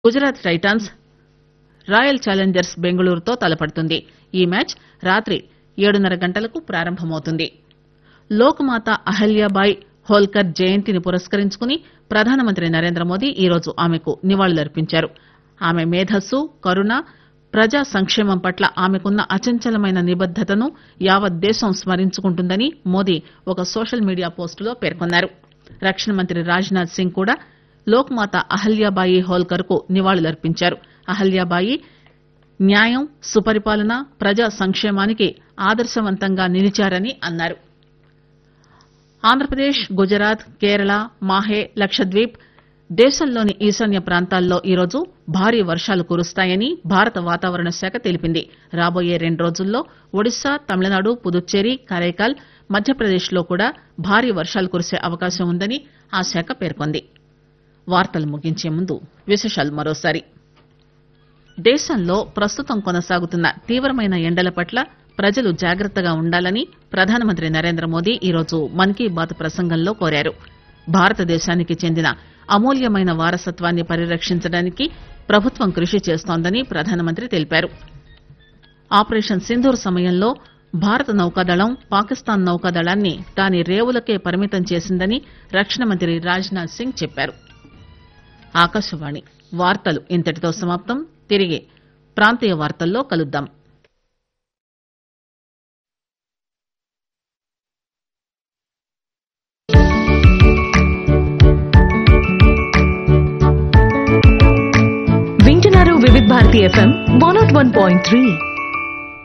Gujarat Titans Royal Challengers బెంగళూరుతో తలపడుతుంది ఈ మ్యాచ్ రాత్రి ఏడున్నర గంటలకు ప్రారంభమవుతుంది లోక్మాత అహల్యాబాయ్ హోల్కర్ జయంతిని పురస్కరించుకుని ప్రధానమంత్రి నరేంద్రమోదీ ఈరోజు ఆమెకు నివాళులర్పించారు ఆమె మేధస్సు కరుణ ప్రజా సంక్షేమం పట్ల ఆమెకున్న అచంచలమైన నిబద్దతను యావత్ దేశం స్మరించుకుంటుందని మోదీ ఒక సోషల్ మీడియా పోస్టులో పేర్కొన్నారు రక్షణ మంత్రి రాజ్ నాథ్ సింగ్ కూడా లోక్మాత అహల్యాబాయి హోల్కర్ కు నివాళులర్పించారు అహల్యాబాయి న్యాయం సుపరిపాలన ప్రజా సంక్షేమానికి ఆదర్శవంతంగా నిలిచారని అన్నారు ఆంధ్రప్రదేశ్ గుజరాత్ కేరళ మాహే లక్షద్వీప్ దేశంలోని ఈశాన్య ప్రాంతాల్లో ఈరోజు భారీ వర్షాలు కురుస్తాయని భారత వాతావరణ శాఖ తెలిపింది రాబోయే రెండు రోజుల్లో ఒడిశా తమిళనాడు పుదుచ్చేరి కరైకాల్ మధ్యప్రదేశ్ లో కూడా భారీ వర్షాలు కురిసే అవకాశం ఉందని ఆ శాఖ పేర్కొంది వార్తలు ముగించే ముందు విశేషాలు మరోసారి దేశంలో ప్రస్తుతం కొనసాగుతున్న తీవ్రమైన ఎండల పట్ల ప్రజలు జాగ్రత్తగా ఉండాలని ప్రధానమంత్రి నరేంద్ర మోదీ ఈరోజు మన్ కీ బాత్ ప్రసంగంలో కోరారు భారతదేశానికి చెందిన అమూల్యమైన వారసత్వాన్ని పరిరక్షించడానికి ప్రభుత్వం కృషి చేస్తోందని ప్రధానమంత్రి తెలిపారు ఆపరేషన్ సింధూర్ సమయంలో భారత నౌకాదళం పాకిస్తాన్ నౌకాదళాన్ని దాని రేవులకే పరిమితం చేసిందని రక్షణ మంత్రి రాజ్నాథ్ సింగ్ చెప్పారు ఆకాశవాణి వార్తలు ఇంతటితో సమాప్తం తిరిగి ప్రాంతీయ వార్తల్లో కలుద్దాం వింటున్నారు Vividh Bharati FM one nought one point three